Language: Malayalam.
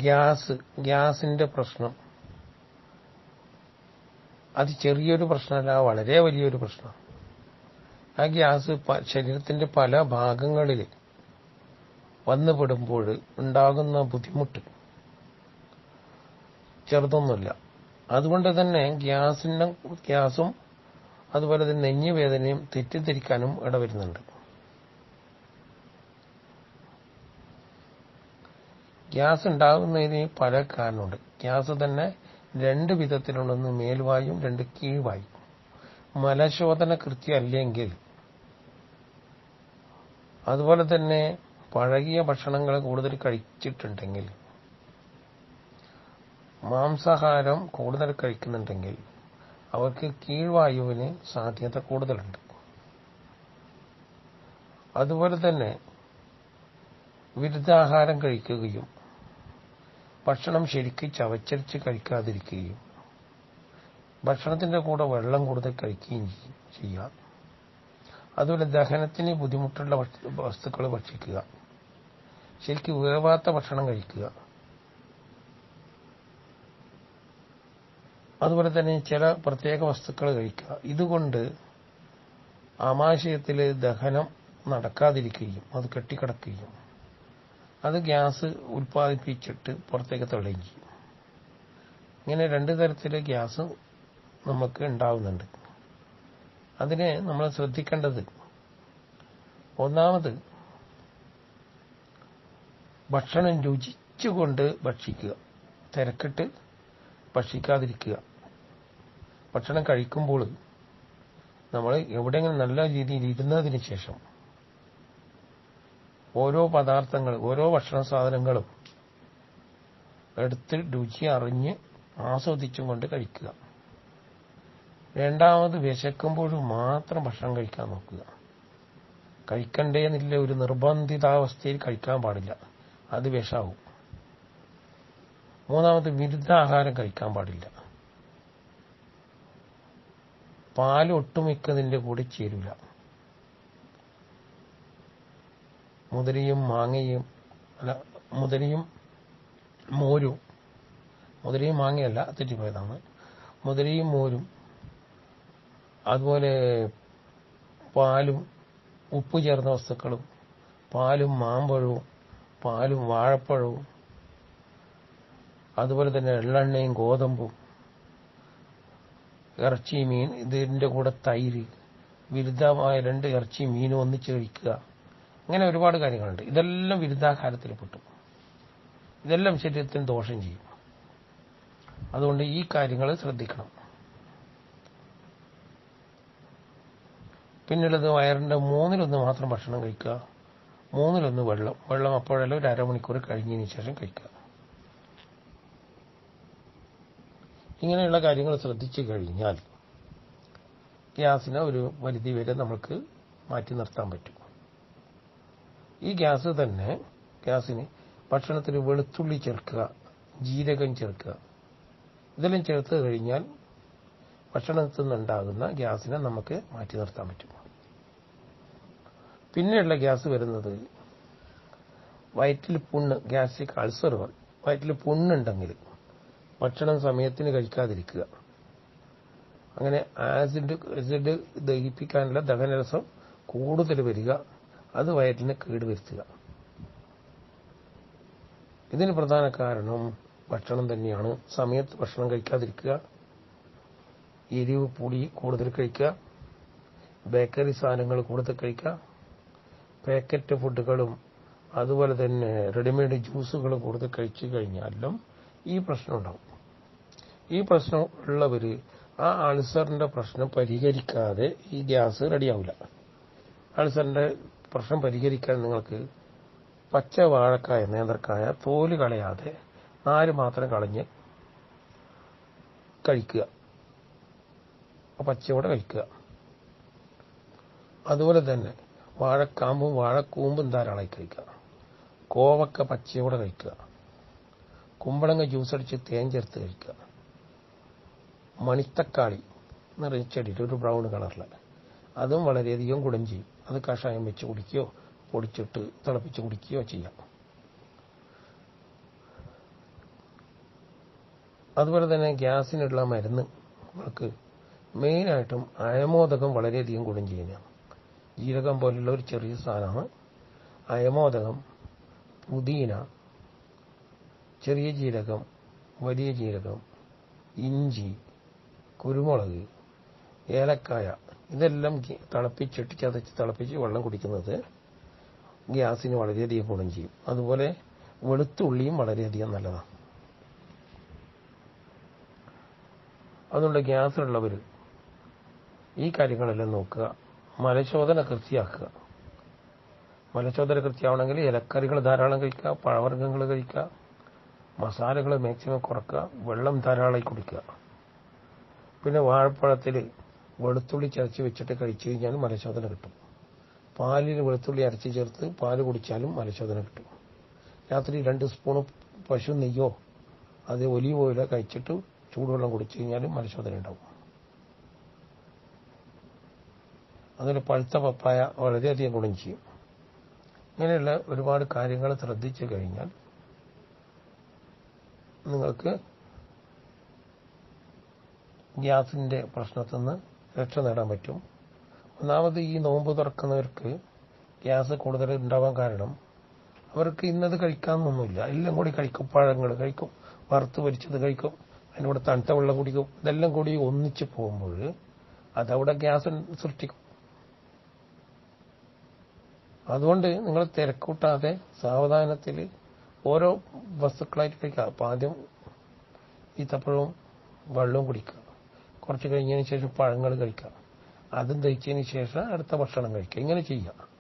ഗ്യാസ് ഗ്യാസിന്റെ പ്രശ്നം അത് ചെറിയൊരു പ്രശ്നമല്ല വളരെ വലിയൊരു പ്രശ്നം ആ ഗ്യാസ് പ- ശരീരത്തിന്റെ പല ഭാഗങ്ങളിൽ വന്നുപെടുമ്പോൾ ഉണ്ടാകുന്ന ബുദ്ധിമുട്ട് ചെറുതൊന്നുമില്ല അതുകൊണ്ട് തന്നെ ഗ്യാസിന്റെ ഗ്യാസും അതുപോലെ തന്നെ നെഞ്ഞുവേദനയും തെറ്റിദ്ധരിക്കാനും ഇടവരുന്നുണ്ട് ഗ്യാസ് ഉണ്ടാകുന്നതിന് പല കാരണമുണ്ട് ഗ്യാസ് തന്നെ രണ്ട് വിധത്തിലുണ്ടെന്ന് മേൽവായും രണ്ട് കീഴ്വായും മലശോധന കൃത്യമല്ലെങ്കിൽ അതുപോലെ തന്നെ പഴകിയ ഭക്ഷണങ്ങൾ കൂടുതൽ കഴിച്ചിട്ടുണ്ടെങ്കിൽ മാംസാഹാരം കൂടുതൽ കഴിക്കുന്നുണ്ടെങ്കിൽ അവർക്ക് കീഴ്വായുവിന് സാധ്യത കൂടുതലുണ്ട് അതുപോലെ തന്നെ വിരുദ്ധാഹാരം കഴിക്കുകയും ഭക്ഷണം ശരിക്ക് ചവച്ചരിച്ച് കഴിക്കാതിരിക്കുകയും ഭക്ഷണത്തിന്റെ കൂടെ വെള്ളം കൂടുതൽ കഴിക്കുകയും ചെയ്യും- ചെയ്യുക അതുപോലെ ദഹനത്തിന് ബുദ്ധിമുട്ടുള്ള വസ്തുക്കൾ ഭക്ഷിക്കുക ശരിക്ക് വേവാത്ത ഭക്ഷണം കഴിക്കുക അതുപോലെ തന്നെ ചില പ്രത്യേക വസ്തുക്കൾ കഴിക്കുക ഇതുകൊണ്ട് ആമാശയത്തിൽ ദഹനം നടക്കാതിരിക്കുകയും അത് കെട്ടിക്കിടക്കുകയും അത് ഗ്യാസ് ഉൽപ്പാദിപ്പിച്ചിട്ട് പുറത്തേക്ക് തള്ളുകയും ചെയ്യും ഇങ്ങനെ രണ്ട് തരത്തിൽ ഗ്യാസ് നമുക്ക് ഉണ്ടാവുന്നുണ്ട് അതിനെ നമ്മൾ ശ്രദ്ധിക്കേണ്ടത് ഒന്നാമത് ഭക്ഷണം രുചിച്ചുകൊണ്ട് ഭക്ഷിക്കുക തിരക്കിട്ട് ഭക്ഷിക്കാതിരിക്കുക ഭക്ഷണം കഴിക്കുമ്പോൾ നമ്മൾ എവിടെയെങ്കിലും നല്ല രീതിയിൽ ഇരുന്നതിന് ശേഷം ഓരോ പദാർത്ഥങ്ങൾ ഓരോ ഭക്ഷണ സാധനങ്ങളും എടുത്ത് രുചി അറിഞ്ഞ് ആസ്വദിച്ചും കൊണ്ട് കഴിക്കുക രണ്ടാമത് വിശക്കുമ്പോൾ മാത്രം ഭക്ഷണം കഴിക്കാൻ നോക്കുക കഴിക്കണ്ടേ എന്നില്ല ഒരു നിർബന്ധിതാവസ്ഥയിൽ കഴിക്കാൻ പാടില്ല അത് വിഷാവും മൂന്നാമത് വിരുദ്ധാഹാരം കഴിക്കാൻ പാടില്ല പാൽ ഒട്ടുമിക്കതിന്റെ കൂടെ ചേരൂല മുതിരയും മാങ്ങയും അല്ല മുതിരയും മോരും മുതിരയും മാങ്ങയല്ല തെറ്റിപ്പോയതാണ് മുതിരയും മോരും അതുപോലെ പാലും ഉപ്പ് ചേർന്ന വസ്തുക്കളും പാലും മാമ്പഴവും പാലും വാഴപ്പഴവും അതുപോലെ തന്നെ എള്ളെണ്ണയും ഗോതമ്പും ഇറച്ചി മീൻ ഇതിന്റെ കൂടെ തൈര് വിരുദ്ധമായ രണ്ട് ഇറച്ചി മീനും ഒന്നിച്ച് കഴിക്കുക അങ്ങനെ ഒരുപാട് കാര്യങ്ങളുണ്ട് ഇതെല്ലാം വിരുദ്ധാഹാരത്തിൽ പെട്ടു ഇതെല്ലാം ശരീരത്തിന് ദോഷം ചെയ്യും അതുകൊണ്ട് ഈ കാര്യങ്ങൾ ശ്രദ്ധിക്കണം പിന്നുള്ളത് വയറിന്റെ മൂന്നിലൊന്ന് മാത്രം ഭക്ഷണം കഴിക്കുക മൂന്നിലൊന്ന് വെള്ളം വെള്ളം അപ്പോഴെല്ലാം ഒരു അരമണിക്കൂർ കഴിഞ്ഞതിന് ശേഷം കഴിക്കുക ഇങ്ങനെയുള്ള കാര്യങ്ങൾ ശ്രദ്ധിച്ചു കഴിഞ്ഞാൽ ഗ്യാസിനെ ഒരു പരിധി വരെ നമുക്ക് മാറ്റി നിർത്താൻ പറ്റും ഈ ഗ്യാസ് തന്നെ ഗ്യാസിന് ഭക്ഷണത്തിൽ വെളുത്തുള്ളി ചേർക്കുക ജീരകം ചേർക്കുക ഇതെല്ലാം ചേർത്ത് കഴിഞ്ഞാൽ ഭക്ഷണത്തിൽ നിന്നുണ്ടാകുന്ന ഗ്യാസിനെ നമുക്ക് മാറ്റി നിർത്താൻ പറ്റും പിന്നെയുള്ള ഗ്യാസ് വരുന്നത് വയറ്റിൽ പുണ്ണ് ഗ്യാസ്ട്രിക് അൾസർ വയറ്റിൽ പുണ്ണുണ്ടെങ്കിൽ ഭക്ഷണം സമയത്തിന് കഴിക്കാതിരിക്കുക അങ്ങനെ ആസിഡ് ആസിഡ് ദഹിപ്പിക്കാനുള്ള ദഹനരസം കൂടുതൽ വരിക അത് വയറ്റിനെ കേടുവരുത്തുക ഇതിന് പ്രധാന കാരണം ഭക്ഷണം തന്നെയാണ് സമയത്ത് ഭക്ഷണം കഴിക്കാതിരിക്കുക എരിവ് പൊടി കൂടുതൽ കഴിക്കുക ബേക്കറി സാധനങ്ങൾ കൂടുതൽ കഴിക്കുക പാക്കറ്റ് ഫുഡുകളും അതുപോലെ തന്നെ റെഡിമെയ്ഡ് ജ്യൂസുകൾ കൂടുതൽ കഴിച്ചു കഴിഞ്ഞാലും ഈ പ്രശ്നം ഉണ്ടാവും ഈ പ്രശ്നം ഉള്ളവര് ആ അൾസറിന്റെ പ്രശ്നം പരിഹരിക്കാതെ ഈ ഗ്യാസ് റെഡിയാവില്ല അൾസറിന്റെ പ്രശ്നം പരിഹരിക്കാൻ നിങ്ങൾക്ക് പച്ച വാഴക്കായ നേന്ത്രക്കായ തോല് കളയാതെ നാര് മാത്രം കളഞ്ഞ് കഴിക്കുക പച്ചയോടെ കഴിക്കുക അതുപോലെ തന്നെ വാഴക്കാമ്പും വാഴക്കൂമ്പും ധാരാളമായി കഴിക്കുക കോവക്ക പച്ചയോടെ കഴിക്കുക കുമ്പളങ്ങ ജ്യൂസ് അടിച്ച് തേൻ ചേർത്ത് കഴിക്കുക മണിത്തക്കാളി നിറയെ ചെടിയിൽ ഒരു ബ്രൗൺ കളറിൽ അതും വളരെയധികം ഗുണം ചെയ്യും അത് കഷായം വെച്ച് കുടിക്കുകയോ പൊടിച്ചിട്ട് തിളപ്പിച്ച് കുടിക്കുകയോ ചെയ്യാം അതുപോലെ തന്നെ ഗ്യാസിനുള്ള മരുന്ന് നമുക്ക് മെയിനായിട്ടും അയമോദകം വളരെയധികം ഗുണം ചെയ്യുന്നതാണ് ജീരകം പോലുള്ള ഒരു ചെറിയ സാധനമാണ് അയമോദകം പുതിന ചെറിയ ജീരകം വലിയ ജീരകം ഇഞ്ചി കുരുമുളക് ഏലക്കായ ഇതെല്ലാം ഗി- തിളപ്പിച്ചിട്ട് ചതച്ച് തിളപ്പിച്ച് വെള്ളം കുടിക്കുന്നത് ഗ്യാസിന് വളരെയധികം ഗുണം ചെയ്യും അതുപോലെ വെളുത്തുള്ളിയും വളരെയധികം നല്ലതാണ് അതുകൊണ്ട് ഗ്യാസ് ഉള്ളവർ ഈ കാര്യങ്ങളെല്ലാം നോക്കുക മലശോധന കൃത്യമാക്കുക മലശോധന കൃത്യമാവണമെങ്കിൽ ഇലക്കറികൾ ധാരാളം കഴിക്കുക പഴവർഗ്ഗങ്ങൾ കഴിക്കുക മസാലകൾ മാക്സിമം കുറക്കുക വെള്ളം ധാരാളമായി കുടിക്കുക പിന്നെ വാഴപ്പഴത്തിൽ വെളുത്തുള്ളി ചതച്ച് വെച്ചിട്ട് കഴിച്ചു കഴിഞ്ഞാൽ മലശോധന കിട്ടും പാലിൽ വെളുത്തുള്ളി അരച്ച് ചേർത്ത് പാല് കുടിച്ചാലും മലശോധന കിട്ടും രാത്രി രണ്ട് സ്പൂൺ പശു നെയ്യോ അത് ഒലീവ് ഓയിലോ കഴിച്ചിട്ട് ചൂടുവെള്ളം കുടിച്ചു കഴിഞ്ഞാലും മലശോധന ഉണ്ടാവും അതുപോലെ പഴുത്ത പപ്പായ വളരെയധികം ഗുണം ചെയ്യും ഇങ്ങനെയുള്ള ഒരുപാട് കാര്യങ്ങൾ ശ്രദ്ധിച്ചു കഴിഞ്ഞാൽ നിങ്ങൾക്ക് ഗ്യാസിന്റെ പ്രശ്നത്തിൽ നിന്ന് രക്ഷ നേടാൻ പറ്റും ഒന്നാമത് ഈ നോമ്പ് തുറക്കുന്നവർക്ക് ഗ്യാസ് കൂടുതൽ ഉണ്ടാവാൻ കാരണം അവർക്ക് ഇന്നത് കഴിക്കാമെന്നൊന്നുമില്ല എല്ലാം കൂടി കഴിക്കും പഴങ്ങൾ കഴിക്കും വറുത്ത് പൊരിച്ചത് കഴിക്കും അതിൻ്റെ കൂടെ തണുത്ത വെള്ളം കുടിക്കും ഇതെല്ലാം കൂടി ഒന്നിച്ച് പോകുമ്പോൾ അതവിടെ ഗ്യാസ് സൃഷ്ടിക്കും അതുകൊണ്ട് നിങ്ങൾ തിരക്കൂട്ടാതെ സാവധാനത്തിൽ ഓരോ വസ്തുക്കളായിട്ട് കഴിക്കുക അപ്പം ആദ്യം ഈത്തപ്പഴവും വെള്ളവും കുടിക്കുക കുറച്ച് കഴിഞ്ഞതിന് ശേഷം പഴങ്ങൾ കഴിക്കുക അതും ദഹിച്ചതിന് ശേഷം അടുത്ത ഭക്ഷണം കഴിക്കുക ഇങ്ങനെ ചെയ്യുക